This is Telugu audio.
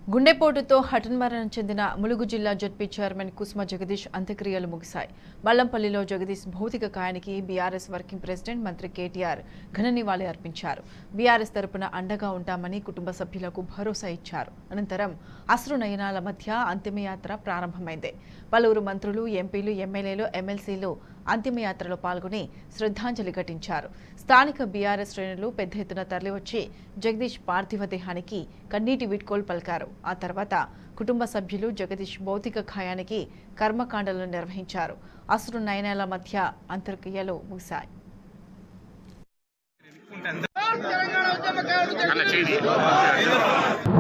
గుండెపోటుతో హఠన్మరణం చెందిన ములుగు జిల్లా జడ్పీ చైర్మన్ కుసుమ జగదీష్ అంత్యక్రియలు ముగిశాయి మల్లంపల్లిలో జగదీష్ భౌతిక కాయానికి బీఆర్ఎస్ వర్కింగ్ ప్రెసిడెంట్ మంత్రి కేటీఆర్ ఘన నివాళి అర్పించారు బీఆర్ఎస్ తరపున అండగా ఉంటామని కుటుంబ సభ్యులకు భరోసా ఇచ్చారు అనంతరం అశ్రు నయనాల మధ్య అంతిమయాత్ర ప్రారంభమైంది పలువురు మంత్రులు ఎంపీలు ఎమ్మెల్యేలు ఎమ్మెల్సీలు అంతిమయాత్రలో పాల్గొని శ్రద్ధాంజలి ఘటించారు స్థానిక బీఆర్ఎస్ శ్రేణులు పెద్ద ఎత్తున తరలివచ్చి జగదీష్ పార్థివ దేహానికి కన్నీటి వీడ్కోలు పలికారు ఆ తర్వాత కుటుంబ సభ్యులు జగదీష్ భౌతిక ఖాయానికి కర్మకాండలు నిర్వహించారు అసురు నయనాల మధ్య అంతర్క్రియలు ముగిశాయి అన్న చేయి